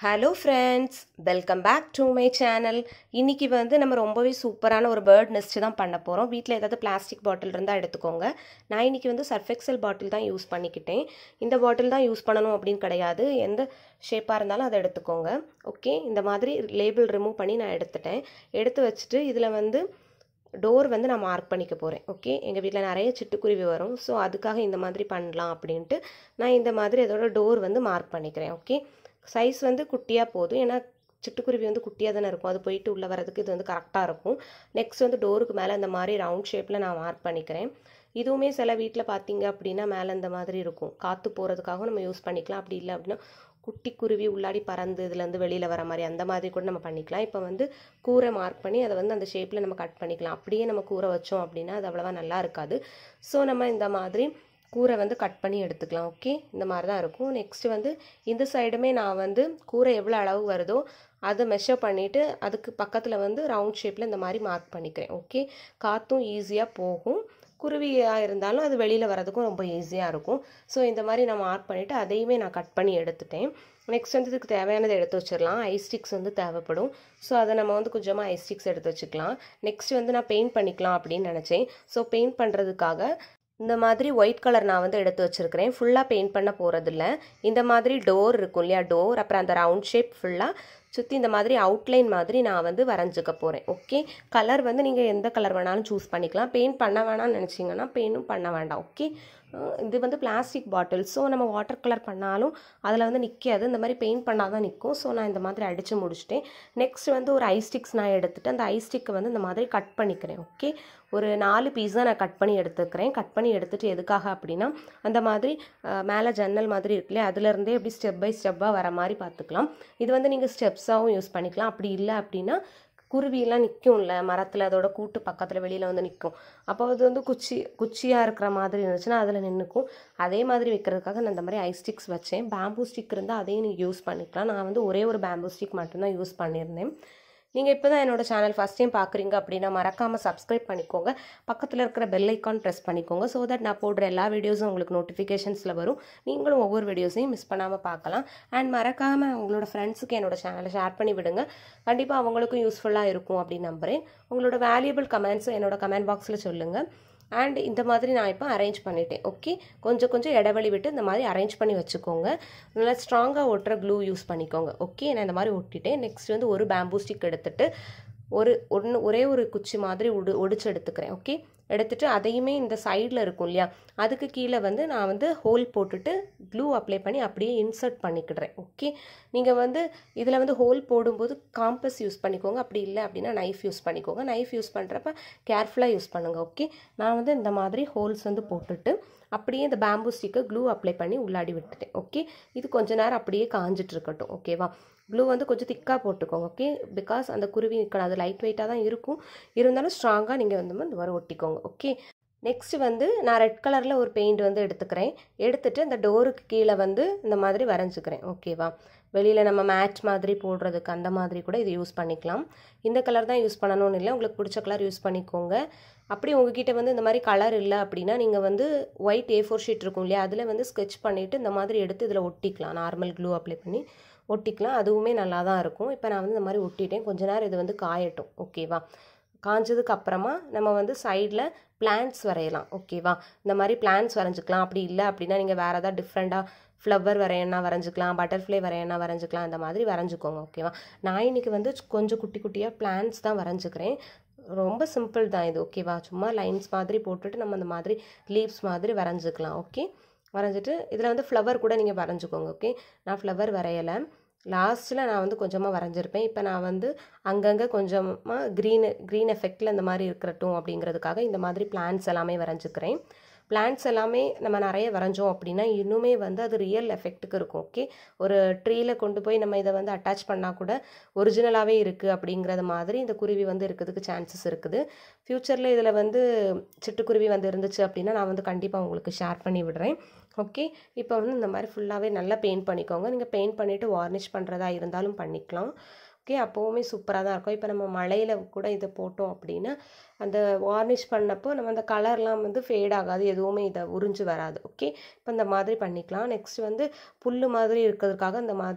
hello friends welcome back to my channel இன்றைக்கி வந்து நம்ம ரொம்பவே சூப்பரான ஒரு பேர்ட் நெஸ்ட் தான் பண்ண போகிறோம் வீட்டில் ஏதாவது பிளாஸ்டிக் பாட்டில் இருந்தால் எடுத்துக்கோங்க நான் இன்றைக்கி வந்து சர்ஃபெக்சல் பாட்டில் தான் யூஸ் பண்ணிக்கிட்டேன் இந்த பாட்டில் தான் யூஸ் பண்ணணும் அப்படின்னு கிடையாது எந்த ஷேப்பாக இருந்தாலும் அதை எடுத்துக்கோங்க ஓகே இந்த மாதிரி லேபிள் ரிமூவ் பண்ணி நான் எடுத்துட்டேன் எடுத்து வச்சுட்டு இதில் வந்து டோர் வந்து நான் மார்க் பண்ணிக்க போகிறேன் ஓகே எங்கள் வீட்டில் நிறைய சிட்டுக்குருவி வரும் ஸோ அதுக்காக இந்த மாதிரி பண்ணலாம் அப்படின்ட்டு நான் இந்த மாதிரி அதோட டோர் வந்து மார்க் பண்ணிக்கிறேன் ஓகே சைஸ் வந்து குட்டியாக போதும் ஏன்னா சிட்டுக்குருவி வந்து குட்டியாக தானே இருக்கும் அது போயிட்டு உள்ளே வரதுக்கு இது வந்து கரெக்டாக இருக்கும் நெக்ஸ்ட் வந்து டோருக்கு மேலே இந்த மாதிரி ரவுண்ட் ஷேப்பில் நான் மார்க் பண்ணிக்கிறேன் இதுவுமே சில வீட்டில் பார்த்தீங்க அப்படின்னா மேலே இந்த மாதிரி இருக்கும் காற்று போகிறதுக்காகவும் நம்ம யூஸ் பண்ணிக்கலாம் அப்படி இல்லை அப்படின்னா குட்டி குருவி உள்ளாடி பறந்து இதுலேருந்து வெளியில் வர மாதிரி அந்த மாதிரி கூட நம்ம பண்ணிக்கலாம் இப்போ வந்து கூரை மார்க் பண்ணி அதை வந்து அந்த ஷேப்பில் நம்ம கட் பண்ணிக்கலாம் அப்படியே நம்ம கூரை வச்சோம் அப்படின்னா அது அவ்வளோவா நல்லா இருக்காது ஸோ நம்ம இந்த மாதிரி கூரை வந்து கட் பண்ணி எடுத்துக்கலாம் ஓகே இந்த மாதிரி தான் இருக்கும் நெக்ஸ்ட் வந்து இந்த சைடுமே நான் வந்து கூரை எவ்வளோ அளவு வருதோ அதை மெஷர் பண்ணிவிட்டு அதுக்கு பக்கத்தில் வந்து ரவுண்ட் ஷேப்பில் இந்த மாதிரி மார்க் பண்ணிக்கிறேன் ஓகே காற்றும் ஈஸியாக போகும் குருவியாக இருந்தாலும் அது வெளியில் வரதுக்கும் ரொம்ப ஈஸியாக இருக்கும் ஸோ இந்த மாதிரி நான் மார்க் பண்ணிவிட்டு அதையுமே நான் கட் பண்ணி எடுத்துட்டேன் நெக்ஸ்ட் வந்து இதுக்கு தேவையானதை எடுத்து வச்சிடலாம் ஐ ஸ்டிக்ஸ் வந்து தேவைப்படும் ஸோ அதை நம்ம வந்து கொஞ்சமாக ஐ ஸ்டிக்ஸ் எடுத்து வச்சுக்கலாம் நெக்ஸ்ட் வந்து நான் பெயிண்ட் பண்ணிக்கலாம் அப்படின்னு நினச்சேன் ஸோ பெயிண்ட் பண்ணுறதுக்காக இந்த மாதிரி ஒயிட் கலர் நான் வந்து எடுத்து வச்சுருக்கிறேன் ஃபுல்லாக பெயிண்ட் பண்ண போகிறதில்ல இந்த மாதிரி டோர் இருக்கும் இல்லையா டோர் அப்புறம் அந்த ரவுண்ட் ஷேப் ஃபுல்லாக சுற்றி இந்த மாதிரி அவுட்லைன் மாதிரி நான் வந்து வரைஞ்சிக்க போகிறேன் ஓகே கலர் வந்து நீங்கள் எந்த கலர் வேணாலும் சூஸ் பண்ணிக்கலாம் பெயிண்ட் பண்ண வேணாம்னு நினச்சிங்கன்னா பெயிண்டும் பண்ண வேண்டாம் ஓகே இது வந்து பிளாஸ்டிக் பாட்டில் ஸோ நம்ம வாட்டர் கலர் பண்ணாலும் அதில் வந்து நிற்காது இந்த மாதிரி பெயிண்ட் பண்ணால் தான் நிற்கும் ஸோ நான் இந்த மாதிரி அடித்து முடிச்சிட்டேன் நெக்ஸ்ட் வந்து ஒரு ஐ ஸ்டிக்ஸ் நான் எடுத்துகிட்டு அந்த ஐ ஸ்டிக்கை வந்து இந்த மாதிரி கட் பண்ணிக்கிறேன் ஓகே ஒரு நாலு பீஸ் தான் நான் கட் பண்ணி எடுத்துக்கிறேன் கட் பண்ணி எடுத்துகிட்டு எதுக்காக அப்படின்னா அந்த மாதிரி மேலே ஜன்னல் மாதிரி இருக்குல்லையே அதுலேருந்தே எப்படி ஸ்டெப் பை ஸ்டெப்பாக வர மாதிரி பார்த்துக்கலாம் இது வந்து நீங்கள் ஸ்டெப்ஸாகவும் யூஸ் பண்ணிக்கலாம் அப்படி இல்லை அப்படின்னா குருவியெல்லாம் நிற்கும்ல மரத்தில் அதோட கூட்டு பக்கத்தில் வெளியில் வந்து நிற்கும் அப்போ அது வந்து குச்சி குச்சியாக இருக்கிற மாதிரி இருந்துச்சுன்னா அதில் நின்றுக்கும் அதே மாதிரி வைக்கிறதுக்காக நான் இந்த மாதிரி ஐ ஸ்டிக்ஸ் வச்சேன் பேம்பூ ஸ்டிக் இருந்தால் அதையும் நீங்கள் யூஸ் பண்ணிக்கலாம் நான் வந்து ஒரே ஒரு பேம்பூ ஸ்டிக் மட்டும்தான் யூஸ் பண்ணியிருந்தேன் நீங்கள் இப்போ தான் என்னோடய சேனல் ஃபஸ்ட் டைம் பார்க்குறீங்க அப்படின்னா மறக்காமல் சப்ஸ்கிரைப் பண்ணிக்கோங்க பக்கத்தில் இருக்கிற பெல் ஐக்கான் ப்ரெஸ் பண்ணிக்கோங்க ஸோ தட் நான் போடுற எல்லா வீடியோஸும் உங்களுக்கு நோட்டிஃபிகேஷன்ஸில் வரும் நீங்களும் ஒவ்வொரு வீடியோஸையும் மிஸ் பண்ணாமல் பார்க்கலாம் அண்ட் மறக்காமல் உங்களோட ஃப்ரெண்ட்ஸுக்கு என்னோட சேனலை ஷேர் பண்ணி விடுங்க கண்டிப்பாக அவங்களுக்கும் யூஸ்ஃபுல்லாக இருக்கும் அப்படின்னு நம்புகிறேன் உங்களோட வேல்யூபிள் கமெண்ட்ஸும் என்னோட கமெண்ட் பாக்ஸில் சொல்லுங்கள் அண்ட் இந்த மாதிரி நான் இப்போ அரேஞ்ச் பண்ணிட்டேன் ஓகே கொஞ்சம் கொஞ்சம் இடைவெளி விட்டு இந்த மாதிரி அரேஞ்ச் பண்ணி வச்சுக்கோங்க நல்லா ஸ்ட்ராங்காக ஒட்டுற க்ளூ யூஸ் பண்ணிக்கோங்க ஓகே நான் இந்த மாதிரி ஒட்டிட்டேன் நெக்ஸ்ட் வந்து ஒரு பேம்பூ ஸ்டிக் எடுத்துகிட்டு ஒரு ஒன்று ஒரே ஒரு குச்சி மாதிரி ஒடு ஒடிச்சு எடுத்துக்கிறேன் ஓகே எடுத்துகிட்டு அதையுமே இந்த சைடில் இருக்கும் இல்லையா அதுக்கு கீழே வந்து நான் வந்து ஹோல் போட்டுட்டு க்ளூ அப்ளை பண்ணி அப்படியே இன்சர்ட் பண்ணிக்கிடுறேன் ஓகே நீங்கள் வந்து இதில் வந்து ஹோல் போடும்போது காம்பஸ் யூஸ் பண்ணிக்கோங்க அப்படி இல்லை அப்படின்னா நைஃப் யூஸ் பண்ணிக்கோங்க நைஃப் யூஸ் பண்ணுறப்ப கேர்ஃபுல்லாக யூஸ் பண்ணுங்கள் ஓகே நான் வந்து இந்த மாதிரி ஹோல்ஸ் வந்து போட்டுட்டு அப்படியே இந்த பேம்பூ ஸ்டிக்கை க்ளூ அப்ளை பண்ணி உள்ளாடி விட்டுட்டேன் ஓகே இது கொஞ்ச நேரம் அப்படியே காஞ்சிட்டு இருக்கட்டும் ஓகேவா க்ளூ வந்து கொஞ்சம் திக்காக போட்டுக்கோங்க ஓகே பிகாஸ் அந்த குருவி நிற்கணும் அது லைட் வெயிட்டாக தான் இருக்கும் இருந்தாலும் ஸ்ட்ராங்காக நீங்கள் வந்து இந்த மாதிரி ஒட்டிக்கோங்க ஓகே நெக்ஸ்ட் வந்து நான் ரெட் கலரில் ஒரு பெயிண்ட் வந்து எடுத்துக்கிறேன் எடுத்துகிட்டு அந்த டோருக்கு கீழே வந்து இந்த மாதிரி வரைஞ்சிக்கிறேன் ஓகேவா வெளியில் நம்ம மேட்ச் மாதிரி போடுறதுக்கு அந்த மாதிரி கூட இது யூஸ் பண்ணிக்கலாம் இந்த கலர் தான் யூஸ் பண்ணணும்னு இல்லை உங்களுக்கு பிடிச்ச கலர் யூஸ் பண்ணிக்கோங்க அப்படி உங்ககிட்ட வந்து இந்த மாதிரி கலர் இல்லை அப்படின்னா நீங்கள் வந்து ஒயிட் ஏ ஃபோர் ஷீட் இருக்கும் இல்லையா அதில் வந்து ஸ்கெச் பண்ணிவிட்டு இந்த மாதிரி எடுத்து இதில் ஒட்டிக்கலாம் நார்மல் க்ளூ அப்ளை பண்ணி ஒட்டிக்கலாம் அதுவுமே நல்லா தான் இருக்கும் இப்போ நான் வந்து இந்த மாதிரி ஒட்டிட்டேன் கொஞ்ச நேரம் இது வந்து காயட்டும் ஓகேவா காஞ்சதுக்கு அப்புறமா நம்ம வந்து சைடில் பிளான்ட்ஸ் வரையலாம் ஓகேவா இந்த மாதிரி பிளான்ட்ஸ் வரைஞ்சிக்கலாம் அப்படி இல்லை அப்படின்னா நீங்கள் வேறு ஏதாவது டிஃப்ரெண்ட்டாக ஃப்ளவர் வரையனா வரைஞ்சிக்கலாம் பட்டர்ஃப்ளை வரையனா வரைஞ்சிக்கலாம் அந்த மாதிரி வரைஞ்சிக்கோங்க ஓகேவா நான் இன்றைக்கி வந்து கொஞ்சம் குட்டி குட்டியாக பிளான்ட்ஸ் தான் வரைஞ்சிக்கிறேன் ரொம்ப சிம்பிள் தான் இது ஓகேவா சும்மா லைன்ஸ் மாதிரி போட்டுட்டு நம்ம இந்த மாதிரி லீவ்ஸ் மாதிரி வரைஞ்சிக்கலாம் ஓகே வரைஞ்சிட்டு இதில் வந்து ஃப்ளவர் கூட நீங்கள் வரைஞ்சிக்கோங்க ஓகே நான் ஃப்ளவர் வரையலை லாஸ்ட்டில் நான் வந்து கொஞ்சமாக வரைஞ்சிருப்பேன் இப்போ நான் வந்து அங்கங்கே கொஞ்சமாக க்ரீன் க்ரீன் எஃபெக்டில் இந்த மாதிரி இருக்கட்டும் அப்படிங்கிறதுக்காக இந்த மாதிரி பிளான்ஸ் எல்லாமே வரைஞ்சிக்கிறேன் பிளான்ட்ஸ் எல்லாமே நம்ம நிறைய வரைஞ்சோம் அப்படின்னா இன்னுமே வந்து அது ரியல் எஃபெக்ட்டுக்கு இருக்கும் ஓகே ஒரு ட்ரீயில் கொண்டு போய் நம்ம இதை வந்து அட்டாச் பண்ணால் கூட ஒரிஜினலாகவே இருக்குது அப்படிங்கிறது மாதிரி இந்த குருவி வந்து இருக்கிறதுக்கு சான்சஸ் இருக்குது ஃப்யூச்சரில் இதில் வந்து சிட்டுக்குருவி வந்து இருந்துச்சு அப்படின்னா நான் வந்து கண்டிப்பாக உங்களுக்கு ஷேர் பண்ணி விடுறேன் ஓகே இப்போ வந்து இந்த மாதிரி ஃபுல்லாகவே நல்லா பெயிண்ட் பண்ணிக்கோங்க நீங்கள் பெயிண்ட் பண்ணிவிட்டு வார்னிஷ் பண்ணுறதா இருந்தாலும் பண்ணிக்கலாம் ஓகே அப்போவுமே சூப்பராக தான் இருக்கும் இப்போ நம்ம மழையில் கூட இதை போட்டோம் அப்படின்னா அந்த வார்னிஷ் பண்ணப்போ நம்ம அந்த கலர்லாம் வந்து ஃபேட் ஆகாது எதுவுமே இதை உறிஞ்சு வராது ஓகே இப்போ இந்த மாதிரி பண்ணிக்கலாம் நெக்ஸ்ட் வந்து புல் மாதிரி இருக்கிறதுக்காக இந்த மாதிரி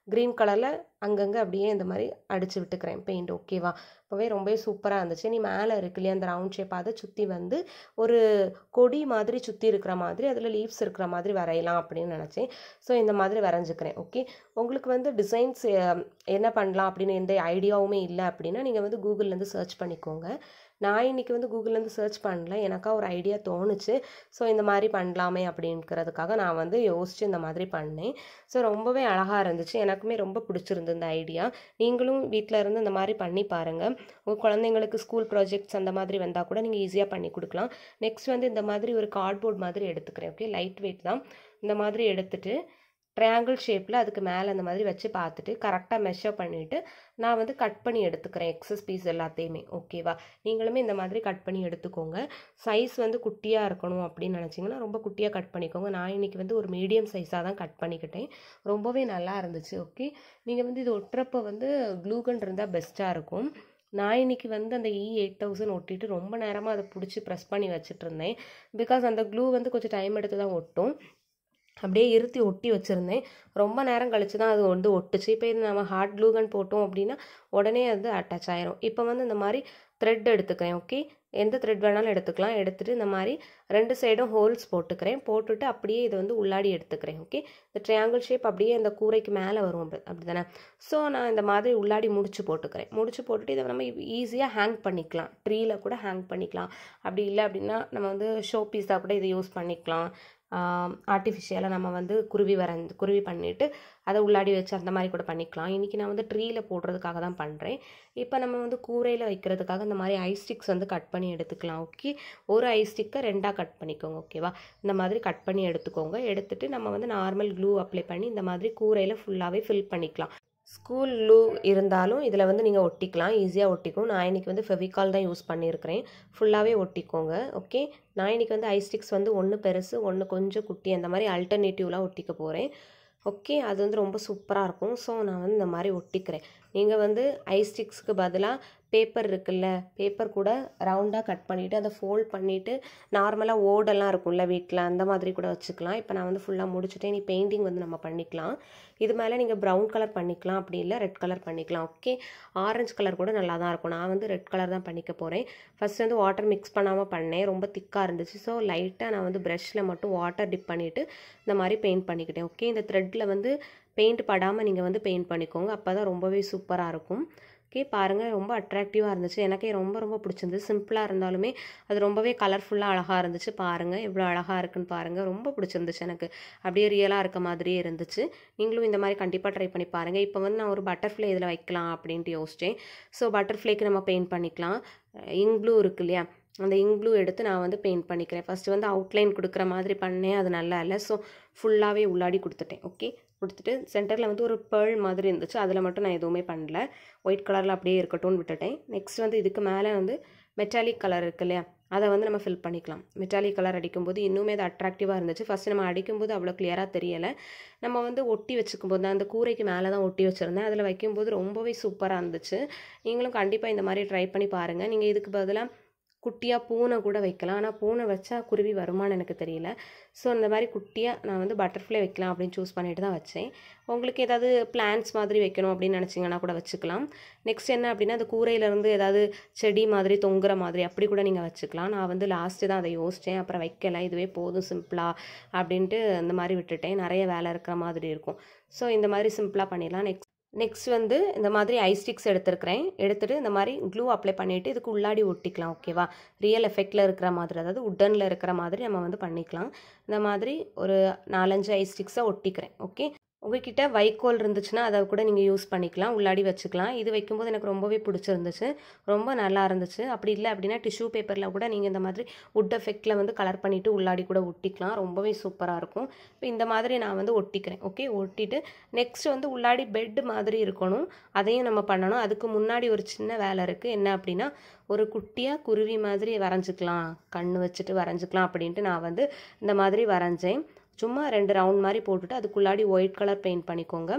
க்ரீன் கலரில் அங்கங்கே அப்படியே இந்த மாதிரி அடித்து விட்டுக்கிறேன் பெயிண்ட் ஓகேவா இப்போவே ரொம்பவே சூப்பராக இருந்துச்சு நீ மேலே இருக்கு இல்லையா அந்த ரவுண்ட் ஷேப் அதை சுற்றி வந்து ஒரு கொடி மாதிரி சுற்றி இருக்கிற மாதிரி அதில் லீவ்ஸ் இருக்கிற மாதிரி வரையலாம் அப்படின்னு நினச்சேன் ஸோ இந்த மாதிரி வரைஞ்சிக்கிறேன் ஓகே உங்களுக்கு வந்து டிசைன்ஸ் என்ன பண்ணலாம் அப்படின்னு எந்த ஐடியாவுமே இல்லை அப்படின்னா நீங்கள் வந்து கூகுள்லேருந்து சர்ச் பண்ணிக்கோங்க நான் இன்றைக்கி வந்து கூகுள்லேருந்து சர்ச் பண்ணல எனக்கா ஒரு ஐடியா தோணுச்சு ஸோ இந்த மாதிரி பண்ணலாமே அப்படிங்கிறதுக்காக நான் வந்து யோசித்து இந்த மாதிரி பண்ணேன் ஸோ ரொம்பவே அழகாக இருந்துச்சு எனக்குமே ரொம்ப பிடிச்சிருந்து இந்த ஐடியா நீங்களும் வீட்டில் இருந்து இந்த மாதிரி பண்ணி பாருங்கள் உங்கள் குழந்தைங்களுக்கு ஸ்கூல் ப்ராஜெக்ட்ஸ் அந்த மாதிரி வந்தால் கூட நீங்கள் ஈஸியாக பண்ணி கொடுக்கலாம் நெக்ஸ்ட் வந்து இந்த மாதிரி ஒரு கார்ட்போர்ட் மாதிரி எடுத்துக்கிறேன் ஓகே லைட் வெயிட் தான் இந்த மாதிரி எடுத்துகிட்டு ட்ரையாங்கிள் ஷேப்பில் அதுக்கு மேலே அந்த மாதிரி வச்சு பார்த்துட்டு கரெக்டாக மெஷர் பண்ணிவிட்டு நான் வந்து கட் பண்ணி எடுத்துக்கிறேன் எக்ஸஸ் பீஸ் எல்லாத்தையுமே ஓகேவா நீங்களுமே இந்த மாதிரி கட் பண்ணி எடுத்துக்கோங்க சைஸ் வந்து குட்டியாக இருக்கணும் அப்படின்னு நினச்சிங்கன்னா ரொம்ப குட்டியாக கட் பண்ணிக்கோங்க நான் இன்றைக்கி வந்து ஒரு மீடியம் சைஸாக தான் கட் பண்ணிக்கிட்டேன் ரொம்பவே நல்லா இருந்துச்சு ஓகே நீங்கள் வந்து இது ஒட்டுறப்போ வந்து க்ளூகன் இருந்தால் பெஸ்ட்டாக இருக்கும் நான் இன்றைக்கி வந்து அந்த இ எயிட் தௌசண்ட் ஒட்டிட்டு ரொம்ப நேரமாக அதை பிடிச்சி ப்ரெஸ் பண்ணி வச்சுட்டு இருந்தேன் பிகாஸ் அந்த க்ளூ வந்து கொஞ்சம் டைம் எடுத்து தான் ஒட்டும் அப்படியே இருத்தி ஒட்டி வச்சுருந்தேன் ரொம்ப நேரம் கழிச்சு தான் அது வந்து ஒட்டுச்சு இப்போ இது நம்ம ஹார்ட் க்ளூகன் போட்டோம் அப்படின்னா உடனே அது அட்டாச் ஆயிரும் இப்போ வந்து இந்த மாதிரி த்ரெட் எடுத்துக்கிறேன் ஓகே எந்த த்ரெட் வேணாலும் எடுத்துக்கலாம் எடுத்துகிட்டு இந்த மாதிரி ரெண்டு சைடும் ஹோல்ஸ் போட்டுக்கிறேன் போட்டுட்டு அப்படியே இதை வந்து உள்ளாடி எடுத்துக்கிறேன் ஓகே இந்த ட்ரையாங்கிள் ஷேப் அப்படியே இந்த கூரைக்கு மேலே வரும் அப்படி அப்படி தானே ஸோ நான் இந்த மாதிரி உள்ளாடி முடிச்சு போட்டுக்கிறேன் முடிச்சு போட்டுட்டு இதை நம்ம ஈஸியாக ஹேங் பண்ணிக்கலாம் ட்ரீயில் கூட ஹேங் பண்ணிக்கலாம் அப்படி இல்லை அப்படின்னா நம்ம வந்து ஷோ பீஸாக கூட இதை யூஸ் பண்ணிக்கலாம் ஆர்டிஃபிஷியலாக நம்ம வந்து குருவி வரைஞ்சி குருவி பண்ணிவிட்டு அதை உள்ளாடி வச்சு அந்த மாதிரி கூட பண்ணிக்கலாம் இன்றைக்கி நான் வந்து ட்ரீயில் போடுறதுக்காக தான் பண்ணுறேன் இப்போ நம்ம வந்து கூரையில் வைக்கிறதுக்காக இந்த மாதிரி ஐ ஸ்டிக்ஸ் வந்து கட் பண்ணி எடுத்துக்கலாம் ஓகே ஒரு ஐ ஸ்டிக்கை ரெண்டாக கட் பண்ணிக்கோங்க ஓகேவா இந்த மாதிரி கட் பண்ணி எடுத்துக்கோங்க எடுத்துகிட்டு நம்ம வந்து நார்மல் க்ளூ அப்ளை பண்ணி இந்த மாதிரி கூரையில் ஃபுல்லாகவே ஃபில் பண்ணிக்கலாம் ஸ்கூல் க்ளூ இருந்தாலும் இதில் வந்து நீங்கள் ஒட்டிக்கலாம் ஈஸியாக ஒட்டிக்கும் நான் இன்றைக்கி வந்து ஃபெவிகால் தான் யூஸ் பண்ணியிருக்கிறேன் ஃபுல்லாகவே ஒட்டிக்கோங்க ஓகே நான் இன்றைக்கி வந்து ஐ ஸ்டிக்ஸ் வந்து ஒன்று பெருசு ஒன்று கொஞ்சம் குட்டி அந்த மாதிரி அல்டர்னேட்டிவ்லாம் ஒட்டிக்க போகிறேன் ஓகே அது வந்து ரொம்ப சூப்பராக இருக்கும் ஸோ நான் வந்து இந்த மாதிரி ஒட்டிக்கிறேன் நீங்கள் வந்து ஐ ஸ்டிக்ஸ்க்கு பதிலாக பேப்பர் இருக்குல்ல பேப்பர் கூட ரவுண்டாக கட் பண்ணிவிட்டு அதை ஃபோல்ட் பண்ணிவிட்டு நார்மலாக ஓடெல்லாம் இருக்கும்ல வீட்டில் அந்த மாதிரி கூட வச்சுக்கலாம் இப்போ நான் வந்து ஃபுல்லாக முடிச்சுட்டேன் நீ பெயிண்டிங் வந்து நம்ம பண்ணிக்கலாம் இது மேலே நீங்கள் ப்ரௌன் கலர் பண்ணிக்கலாம் அப்படி இல்லை ரெட் கலர் பண்ணிக்கலாம் ஓகே ஆரஞ்சு கலர் கூட நல்லா தான் இருக்கும் நான் வந்து ரெட் கலர் தான் பண்ணிக்க போகிறேன் ஃபஸ்ட் வந்து வாட்டர் மிக்ஸ் பண்ணாமல் பண்ணேன் ரொம்ப திக்காக இருந்துச்சு ஸோ லைட்டாக நான் வந்து ப்ரஷில் மட்டும் வாட்டர் டிப் பண்ணிவிட்டு இந்த மாதிரி பெயிண்ட் பண்ணிக்கிட்டேன் ஓகே இந்த த்ரெட்டில் வந்து பெயிண்ட் படாமல் நீங்கள் வந்து பெயிண்ட் பண்ணிக்கோங்க அப்போ தான் ரொம்பவே சூப்பராக இருக்கும் ஓகே பாருங்கள் ரொம்ப அட்ராக்டிவாக இருந்துச்சு எனக்கே ரொம்ப ரொம்ப பிடிச்சிருந்துச்சு சிம்பிளாக இருந்தாலுமே அது ரொம்பவே கலர்ஃபுல்லாக அழகாக இருந்துச்சு பாருங்கள் எவ்வளோ அழகாக இருக்குன்னு பாருங்கள் ரொம்ப பிடிச்சிருந்துச்சு எனக்கு அப்படியே ரியலாக இருக்க மாதிரியே இருந்துச்சு நீங்களும் இந்த மாதிரி கண்டிப்பாக ட்ரை பண்ணி பாருங்கள் இப்போ வந்து நான் ஒரு பட்டர்ஃப்ளை இதில் வைக்கலாம் அப்படின்ட்டு யோசித்தேன் ஸோ பட்டர்ஃப்ளைக்கு நம்ம பெயிண்ட் பண்ணிக்கலாம் இங்க் ப்ளூ இருக்கு இல்லையா அந்த இங்க் ப்ளூ எடுத்து நான் வந்து பெயிண்ட் பண்ணிக்கிறேன் ஃபஸ்ட்டு வந்து அவுட்லைன் கொடுக்குற மாதிரி பண்ணேன் அது நல்லா இல்லை ஸோ ஃபுல்லாகவே உள்ளாடி கொடுத்துட்டேன் ஓகே கொடுத்துட்டு சென்டரில் வந்து ஒரு பேர்ல் மாதிரி இருந்துச்சு அதில் மட்டும் நான் எதுவுமே பண்ணல ஒயிட் கலரில் அப்படியே இருக்கட்டும்னு விட்டுட்டேன் நெக்ஸ்ட் வந்து இதுக்கு மேலே வந்து மெட்டாலிக் கலர் இருக்கு இல்லையா அதை வந்து நம்ம ஃபில் பண்ணிக்கலாம் மெட்டாலிக் கலர் அடிக்கும்போது இன்னுமே அது அட்ராக்டிவாக இருந்துச்சு ஃபஸ்ட்டு நம்ம அடிக்கும்போது அவ்வளோ கிளியராக தெரியலை நம்ம வந்து ஒட்டி வச்சுக்கும்போது தான் அந்த கூரைக்கு மேலே தான் ஒட்டி வச்சுருந்தேன் அதில் வைக்கும்போது ரொம்பவே சூப்பராக இருந்துச்சு நீங்களும் கண்டிப்பாக இந்த மாதிரி ட்ரை பண்ணி பாருங்கள் நீங்கள் இதுக்கு பதிலாக குட்டியாக பூனை கூட வைக்கலாம் ஆனால் பூனை வச்சா குருவி வருமானு எனக்கு தெரியல ஸோ இந்த மாதிரி குட்டியாக நான் வந்து பட்டர்ஃப்ளை வைக்கலாம் அப்படின்னு சூஸ் பண்ணிட்டு தான் வச்சேன் உங்களுக்கு ஏதாவது பிளான்ஸ் மாதிரி வைக்கணும் அப்படின்னு நினச்சிங்கன்னா கூட வச்சுக்கலாம் நெக்ஸ்ட் என்ன அப்படின்னா அந்த கூரையிலேருந்து ஏதாவது செடி மாதிரி தொங்குற மாதிரி அப்படி கூட நீங்கள் வச்சுக்கலாம் நான் வந்து லாஸ்ட்டு தான் அதை யோசித்தேன் அப்புறம் வைக்கல இதுவே போதும் சிம்பிளாக அப்படின்ட்டு இந்த மாதிரி விட்டுட்டேன் நிறைய வேலை இருக்கிற மாதிரி இருக்கும் ஸோ இந்த மாதிரி சிம்பிளாக பண்ணிடலாம் நெக்ஸ்ட் நெக்ஸ்ட் வந்து இந்த மாதிரி ஐ ஸ்டிக்ஸ் எடுத்துருக்கிறேன் எடுத்துகிட்டு இந்த மாதிரி க்ளூ அப்ளை பண்ணிவிட்டு இதுக்கு உள்ளாடி ஒட்டிக்கலாம் ஓகேவா ரியல் எஃபெக்டில் இருக்கிற மாதிரி அதாவது உட்டனில் இருக்கிற மாதிரி நம்ம வந்து பண்ணிக்கலாம் இந்த மாதிரி ஒரு நாலஞ்சு ஐ ஸ்டிக்ஸை ஒட்டிக்கிறேன் ஓகே உங்ககிட்ட வைக்கோல் இருந்துச்சுன்னா அதை கூட நீங்கள் யூஸ் பண்ணிக்கலாம் உள்ளாடி வச்சுக்கலாம் இது வைக்கும்போது எனக்கு ரொம்பவே பிடிச்சிருந்துச்சு ரொம்ப நல்லா இருந்துச்சு அப்படி இல்லை அப்படின்னா டிஷ்யூ பேப்பரில் கூட நீங்கள் இந்த மாதிரி உட் எஃபெக்டில் வந்து கலர் பண்ணிவிட்டு உள்ளாடி கூட ஒட்டிக்கலாம் ரொம்பவே சூப்பராக இருக்கும் இப்போ இந்த மாதிரி நான் வந்து ஒட்டிக்கிறேன் ஓகே ஒட்டிட்டு நெக்ஸ்ட் வந்து உள்ளாடி பெட் மாதிரி இருக்கணும் அதையும் நம்ம பண்ணணும் அதுக்கு முன்னாடி ஒரு சின்ன வேலை இருக்குது என்ன அப்படின்னா ஒரு குட்டியாக குருவி மாதிரி வரைஞ்சிக்கலாம் கண் வச்சுட்டு வரைஞ்சிக்கலாம் அப்படின்ட்டு நான் வந்து இந்த மாதிரி வரைஞ்சேன் சும்மா ரெண்டு ரவுண்ட் மாதிரி போட்டுட்டு அதுக்குள்ளாடி ஒயிட் கலர் பெயிண்ட் பண்ணிக்கோங்க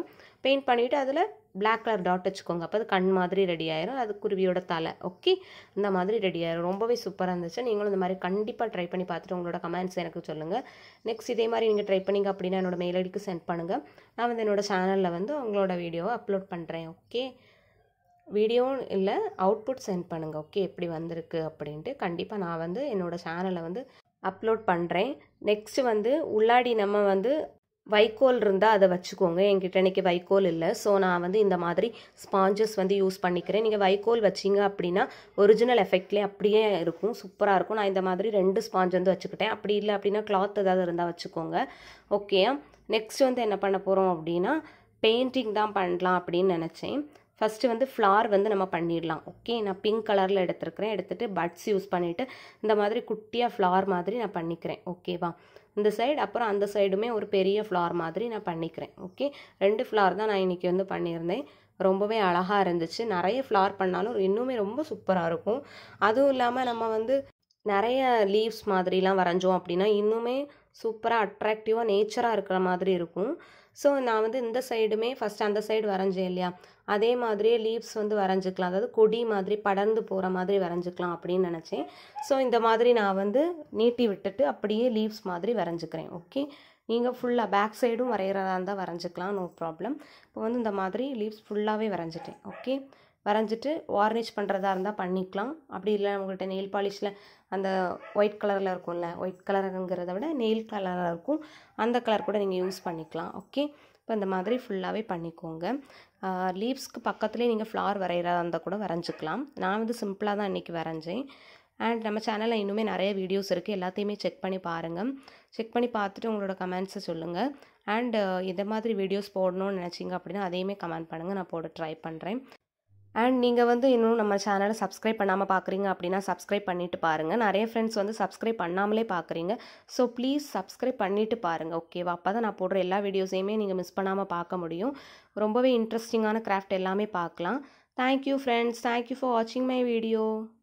பெயிண்ட் பண்ணிவிட்டு அதில் பிளாக் கலர் டாட் வச்சுக்கோங்க அப்போ அது கண் மாதிரி ரெடி ஆயிரும் அது குருவியோட தலை ஓகே இந்த மாதிரி ரெடி ஆயிரும் ரொம்பவே சூப்பராக இருந்துச்சு நீங்களும் இந்த மாதிரி கண்டிப்பாக ட்ரை பண்ணி பார்த்துட்டு உங்களோட கமெண்ட்ஸ் எனக்கு சொல்லுங்கள் நெக்ஸ்ட் இதே மாதிரி நீங்கள் ட்ரை பண்ணிங்க அப்படின்னா என்னோட மெயில் ஐடிக்கு சென்ட் பண்ணுங்கள் நான் வந்து என்னோட சேனலில் வந்து உங்களோட வீடியோவை அப்லோட் பண்ணுறேன் ஓகே வீடியோவும் இல்லை அவுட்புட் சென்ட் பண்ணுங்கள் ஓகே எப்படி வந்திருக்கு அப்படின்ட்டு கண்டிப்பாக நான் வந்து என்னோடய சேனலை வந்து அப்லோட் பண்ணுறேன் நெக்ஸ்ட்டு வந்து உள்ளாடி நம்ம வந்து வைக்கோல் இருந்தால் அதை வச்சுக்கோங்க என்கிட்ட இன்றைக்கி வைக்கோல் இல்லை ஸோ நான் வந்து இந்த மாதிரி ஸ்பாஞ்சஸ் வந்து யூஸ் பண்ணிக்கிறேன் நீங்கள் வைக்கோல் வச்சிங்க அப்படின்னா ஒரிஜினல் எஃபெக்ட்லேயே அப்படியே இருக்கும் சூப்பராக இருக்கும் நான் இந்த மாதிரி ரெண்டு ஸ்பாஞ்ச் வந்து வச்சுக்கிட்டேன் அப்படி இல்லை அப்படின்னா கிளாத் ஏதாவது இருந்தால் வச்சுக்கோங்க ஓகே நெக்ஸ்ட் வந்து என்ன பண்ண போகிறோம் அப்படின்னா பெயிண்டிங் தான் பண்ணலாம் அப்படின்னு நினச்சேன் ஃபஸ்ட்டு வந்து ஃப்ளார் வந்து நம்ம பண்ணிடலாம் ஓகே நான் பிங்க் கலரில் எடுத்துருக்கிறேன் எடுத்துகிட்டு பட்ஸ் யூஸ் பண்ணிவிட்டு இந்த மாதிரி குட்டியாக ஃப்ளார் மாதிரி நான் பண்ணிக்கிறேன் ஓகேவா இந்த சைடு அப்புறம் அந்த சைடுமே ஒரு பெரிய ஃப்ளார் மாதிரி நான் பண்ணிக்கிறேன் ஓகே ரெண்டு ஃப்ளார் தான் நான் இன்றைக்கி வந்து பண்ணியிருந்தேன் ரொம்பவே அழகாக இருந்துச்சு நிறைய ஃப்ளார் பண்ணாலும் இன்னுமே ரொம்ப சூப்பராக இருக்கும் அதுவும் இல்லாமல் நம்ம வந்து நிறைய லீவ்ஸ் மாதிரிலாம் வரைஞ்சோம் அப்படின்னா இன்னுமே சூப்பராக அட்ராக்டிவாக நேச்சராக இருக்கிற மாதிரி இருக்கும் ஸோ நான் வந்து இந்த சைடுமே ஃபஸ்ட் அந்த சைடு வரைஞ்சேன் இல்லையா அதே மாதிரியே லீவ்ஸ் வந்து வரைஞ்சிக்கலாம் அதாவது கொடி மாதிரி படர்ந்து போகிற மாதிரி வரைஞ்சிக்கலாம் அப்படின்னு நினச்சேன் ஸோ இந்த மாதிரி நான் வந்து நீட்டி விட்டுட்டு அப்படியே லீவ்ஸ் மாதிரி வரைஞ்சிக்கிறேன் ஓகே நீங்கள் ஃபுல்லாக பேக் சைடும் வரைகிறதா இருந்தால் வரைஞ்சிக்கலாம் நோ ப்ராப்ளம் இப்போ வந்து இந்த மாதிரி லீவ்ஸ் ஃபுல்லாகவே வரைஞ்சிட்டேன் ஓகே வரைஞ்சிட்டு வார்னிஷ் பண்ணுறதா இருந்தால் பண்ணிக்கலாம் அப்படி இல்லை உங்கள்கிட்ட நெயில் பாலிஷில் அந்த ஒயிட் கலரில் இருக்கும்ல ஒயிட் கலருங்கிறத விட நெயில் கலராக இருக்கும் அந்த கலர் கூட நீங்கள் யூஸ் பண்ணிக்கலாம் ஓகே இப்போ இந்த மாதிரி ஃபுல்லாகவே பண்ணிக்கோங்க லீவ்ஸ்க்கு பக்கத்துலேயே நீங்கள் ஃப்ளார் வரைகிறதா இருந்தால் கூட வரைஞ்சிக்கலாம் நான் வந்து சிம்பிளாக தான் இன்றைக்கி வரைஞ்சேன் அண்ட் நம்ம சேனலில் இன்னுமே நிறைய வீடியோஸ் இருக்குது எல்லாத்தையுமே செக் பண்ணி பாருங்கள் செக் பண்ணி பார்த்துட்டு உங்களோட கமெண்ட்ஸை சொல்லுங்கள் அண்ட் இதை மாதிரி வீடியோஸ் போடணும்னு நினச்சிங்க அப்படின்னா அதையுமே கமெண்ட் பண்ணுங்கள் நான் போட ட்ரை பண்ணுறேன் அண்ட் நீங்கள் வந்து இன்னும் நம்ம சேனலை சப்ஸ்கிரைப் பண்ணாமல் பார்க்குறீங்க அப்படின்னா சப்ஸ்கிரைப் பண்ணிவிட்டு பாருங்கள் நிறைய ஃப்ரெண்ட்ஸ் வந்து சப்ஸ்கிரைப் பண்ணாமலே பார்க்குறீங்க ஸோ ப்ளீஸ் சப்ஸ்கிரைப் பண்ணிவிட்டு பாருங்கள் ஓகேவா அப்போ தான் நான் போடுற எல்லா வீடியோஸையுமே நீங்கள் மிஸ் பண்ணாமல் பார்க்க முடியும் ரொம்பவே இன்ட்ரெஸ்டிங்கான கிராஃப்ட் எல்லாமே பார்க்கலாம் தேங்க்யூ ஃப்ரெண்ட்ஸ் தேங்க்யூ ஃபார் வாட்சிங் மை வீடியோ